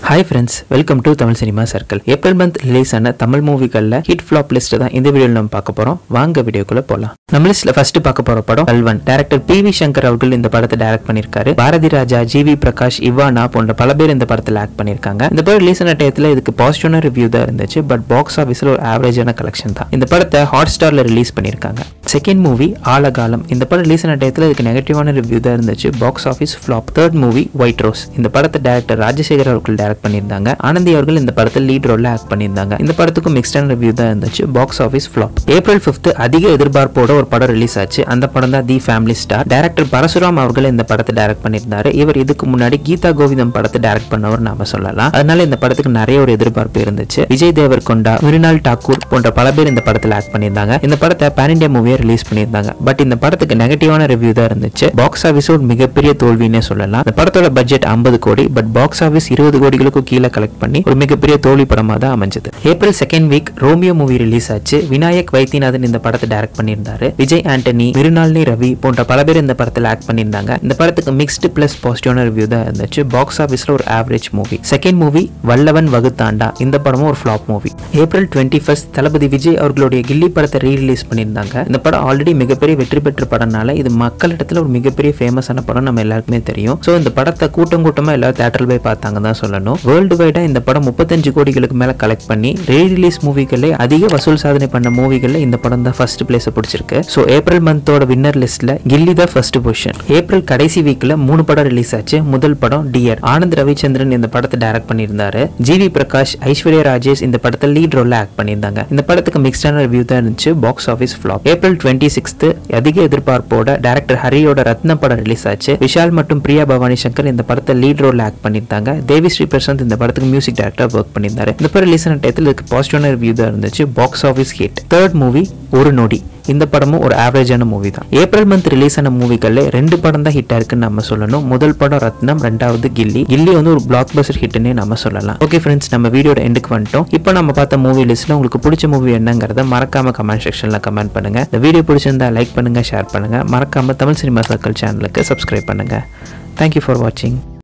hi friends welcome to Tamil cinema circle April month release ஆன தமிழ் மூவிகளில் hit flop list தான் இந்த வீடியோவில் நம்ம பார்க்க போறோம் வாங்க வீடியோக்குள்ள போலாம் நம்ம லிஸ்ட்ல ஃபர்ஸ்ட் பார்க்க போற படம் கல்வன் டேரக்டர் பி வி சங்கர் அவர்கள் இந்த படத்தை டைரக்ட் பண்ணியிருக்காரு பாரதி ராஜா ஜி வி பிரகாஷ் இவானா போன்ற பல பேர் இந்த படத்தில் ஆக்ட் பண்ணியிருக்காங்க இந்த படம் ரிலீஸ் ஆன டயத்தில் இதுக்கு பாசிட்டிவான ரிவ்யூ தான் இருந்துச்சு பட் பாக்ஸ் ஆஃபீஸில் ஒரு ஆவரேஜான கலெக்ஷன் தான் இந்த படத்தை ஹாட் ஸ்டார்ல ரிலீஸ் பண்ணியிருக்காங்க செகண்ட் மூவி ஆலகாலம் இந்த படம் ரிலீஸ் ஆன டயத்தில் இதுக்கு நெகட்டிவான ரிவ்யூ தான் இருந்துச்சு box office flop third movie white rose இந்த படத்தை டேரக்டர் ராஜசேகர் அவர்கள் டைரக்ட் பண்ணியிருந்தாங்க ஆனந்தி அவர்கள் இந்த படத்தில் லீட் ரோல்ல ஆக்ட் பண்ணியிருந்தாங்க இந்த படத்துக்கும் மிக்ஸ்டான ரிவ்யூ தான் இருந்துச்சு box office flop April fifth அதிக எதிர்பார்ப்போட ஒரு படம் ரிலீஸ் ஆச்சு அந்த படம் தான் the family star director Parasuram அவர்கள் இந்த படத்தை டைரக்ட் பண்ணியிருந்தாரு இவர் இதுக்கு முன்னாடி கீதா கோவிந்தம் படத்தை டைரக்ட் பண்ணவர் நாம சொல்லலாம் அதனால இந்த படத்துக்கு நிறைய ஒரு எதிர்பார்ப்பு இருந்துச்சு விஜய் தேவர் கொண்டா மிருனால் டாக்கூர் போன்ற பல பேர் இந்த படத்தில் ஆக்ட் பண்ணியிருந்தாங்க இந்த படத்தை பேன் இண்டியா மூவியை ரிலீஸ் பண்ணியிருந்தாங்க பட் இந்த படத்துக்கு நெகட்டிவான ரிவ்யூ தான் இருந்துச்சு பாக்ஸ் ஆஃபீஸ் ஒரு மிகப்பெரிய தோல்வின்னே சொல்லலாம் இந்த படத்தோட பட்ஜெட் 50 கோடி பட் பாக்ஸ் ஆஃபீஸ் இருபது கோடிகளுக்கும் கீழே கலெக்ட் பண்ணி ஒரு மிகப்பெரிய தோல்வி படமா தான் அமைஞ்சது April second week Romeo movie release ஆச்சு விநாயக் வைத்தியநாதன் இந்த படத்தை டைரக்ட் பண்ணியிருந்தாரு விஜய் ஆண்டனி மிருனாலினி ரவி போன்ற பல பேர் இந்த படத்தில் ஆக்ட் பண்ணியிருந்தாங்க இந்த படத்துக்கு மிக்ஸ்டு பிளஸ் பாசிட்டிவான ரிவ்யூ தான் இருந்துச்சு பாக்ஸ் ஆஃபீஸ்ல ஒரு average movie second movie Vallavan Vaguthaanda இந்த படமும் ஒரு flop movie April twenty first Thalapathy Vijay அவர்களுடைய கில்லி படத்தை ரீ ரிலீஸ் பண்ணியிருந்தாங்க இந்த படம் ஆல்ரெடி மிகப்பெரிய வெற்றி பெற்ற படம்னால இது மக்களிடத்துல ஒரு மிகப்பெரிய ஃபேமஸான படம் நம்ம எல்லாருக்குமே தெரியும் ஸோ இந்த படத்தை கூட்டம் கூட்டமா எல்லாரும் தேட்டரில் போய் பார்த்தாங்க தான் சொல்லணும் வேர்ல்டு வைடா இந்த படம் முப்பத்தஞ்சு கோடிகளுக்கு மேல கலெக்ட் பண்ணி ரீ ரிலீஸ் மூவிகளே அதிக வசூல் சாதனை பண்ண மூவிகள்ல இந்த படம் தான் ஃபர்ஸ்ட் பிளேஸ் பிடிச்சிருக்கு ஸோ ஏப்ரல் மந்தோட வின்னர் லிஸ்ட்ல கில்லி தான் ஃபர்ஸ்ட் பொசிஷன் ஏப்ரல் கடைசி வீக்ல மூணு படம் ரிலீஸ் ஆச்சு முதல் படம் டியர் ஆனந்த் ரவிச்சந்திரன் இந்த படத்தை டைரக்ட் பண்ணியிருந்தாரு ஜிவி பிரகாஷ் ஐஸ்வர்யா ராஜேஷ் இந்த படத்தில் லீட் ரோல்ல ஆக்ட் பண்ணியிருந்தாங்க இந்த படத்துக்கு மிக்ஸ்டான ரிவ்யூ தான் இருந்துச்சு box office flop April twenty sixth அதிக எதிர்பார்ப்போட டேரக்டர் ஹரியோட ரத்ன படம் ரிலீஸ் ஆச்சு விஷால் மற்றும் பிரியா பவானி சங்கர் இந்த படத்தை லீட் ரோல்ல ஆக்ட் பண்ணியிருந்தாங்க தேவி ஸ்ரீ பிரசாந்த் இந்த படத்துக்கு மியூசிக் டைரக்டர் ஒர்க் பண்ணியிருந்தாரு இந்த படம் ரிலீஸ் ஆன டயத்தில் இதுக்கு பாசிட்டிவான ரிவ்யூ தான் இருந்துச்சு box office hit third movie ஒரு நொடி இந்த படமும் ஒரு ஆவரேஜான மூவி தான் ஏப்ரல் மந்த் ரிலீஸ் ஆன மூவிகள்ல ரெண்டு படம் தான் ஹிட் இருக்குன்னு நம்ம சொல்லணும் முதல் படம் ரத்னம் ரெண்டாவது கில்லி கில்லி வந்து ஒரு பிளாக் பஸ்டர் ஹிட்னே நம்ம சொல்லலாம் ஓகே ஃப்ரெண்ட்ஸ் நம்ம வீடியோட எண்டுக்கு வந்துட்டோம் இப்போ நம்ம பார்த்த மூவி லிஸ்ட்ல உங்களுக்கு பிடிச்ச மூவி என்னங்கிறத மறக்காம கமெண்ட் செக்ஷன்ல கமெண்ட் பண்ணுங்க இந்த வீடியோ பிடிச்சிருந்தா லைக் பண்ணுங்க ஷேர் பண்ணுங்க மறக்காம தமிழ் சினிமா சர்க்கிள் சேனலுக்கு சப்ஸ்கிரைப் பண்ணுங்க தேங்க்யூ ஃபார் வாட்சிங்